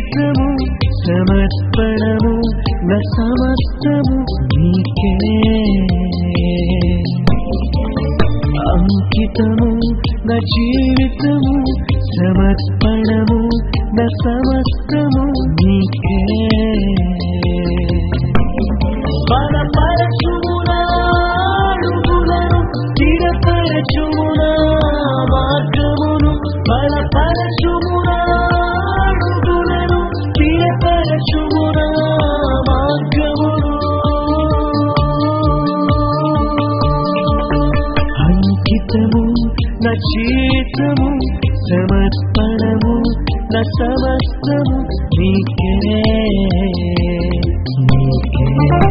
జీవితము సమర్పణము నా సమస్తము నీకే అంకితము నా జీవితము సమర్పణము నా సమస్తము నీకే బలపరచుమునా అడుగులను స్థిరపరచుమునా మార్గమును బలపరచుమునా అడుగులను స్థిరపరచుమునా మార్గమును అంకితము నా జీవితము సమర్పణము నా సమస్తము నీకే నీకే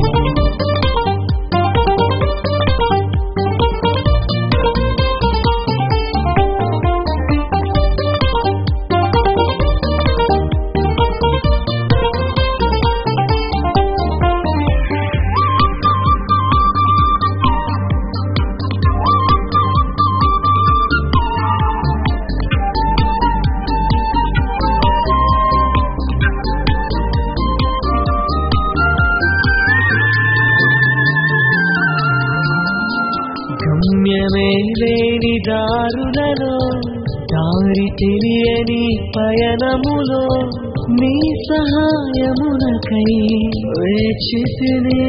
గమ్యమే లేని దారులలో దారి తెలియని పయనములో నీ సహాయమునకై వేచితిని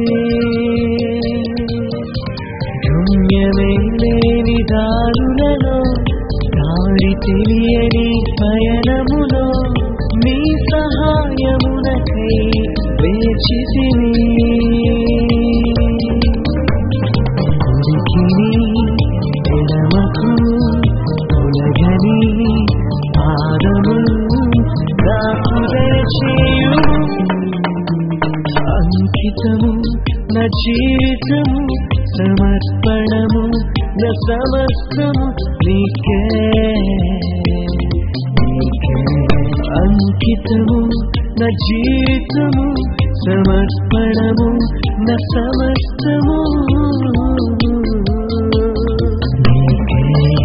గమ్యమే లేని దారులలో దారి తెలియని పయనములో నీ సహాయమునకై వేచితిని ఉనికిని ఎడమకు ఉలగని పాదము నాకు దయచేయుము అంకితము నా జీవితము సమర్పణము నా సమస్తము నీకే నీకే అంకితము నా జీవితము సమర్పణము నా సమస్తము నీకే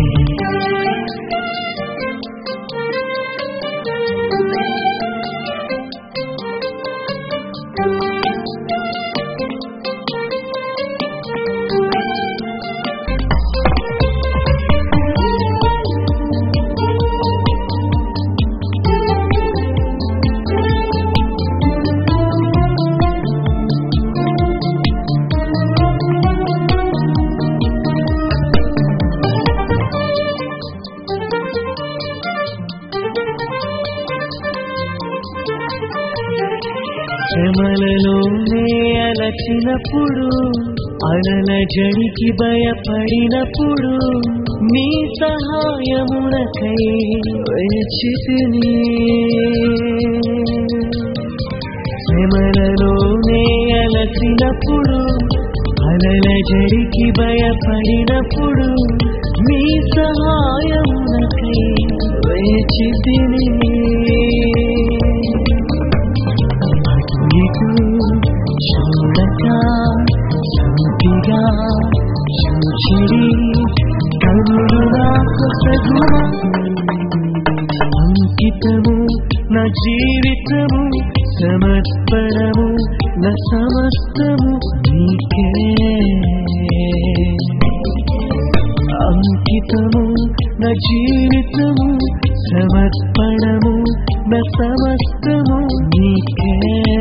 శ్రమలలోనే అలచినప్పుడు అలల జడికి భయపడినప్పుడు నీ సహాయమునకై వేచితిని శ్రమలలోనే అలచినప్పుడు అలల జడికి భయపడినప్పుడు నీ సహాయమునకై వేచితిని ఇటు చూడక సూటిగా చూచిరి కన్నులు నాకు సగుణ అంకితము నా జీవితము సమర్పణము నా సమస్తము నీకే అంకితము నా జీవితము సమర్పణము నా సమస్తము నీకే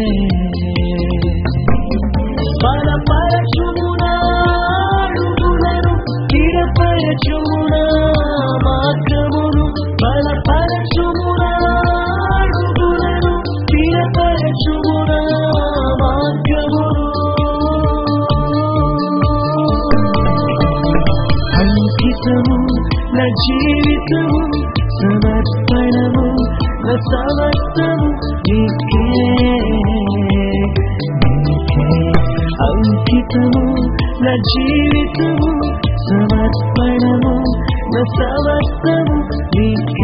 బలపరచుమునా అడుగులను స్థిరపరచుమునా మార్గమును బలపరచుమునా అడుగులను స్థిరపరచుమునా మార్గమును అంకితము నా జీవితము సమర్పణము నా సమస్తము నీకే నీకే. అంకితము నా జీవితము సమర్పణము నా సమస్తము నీకే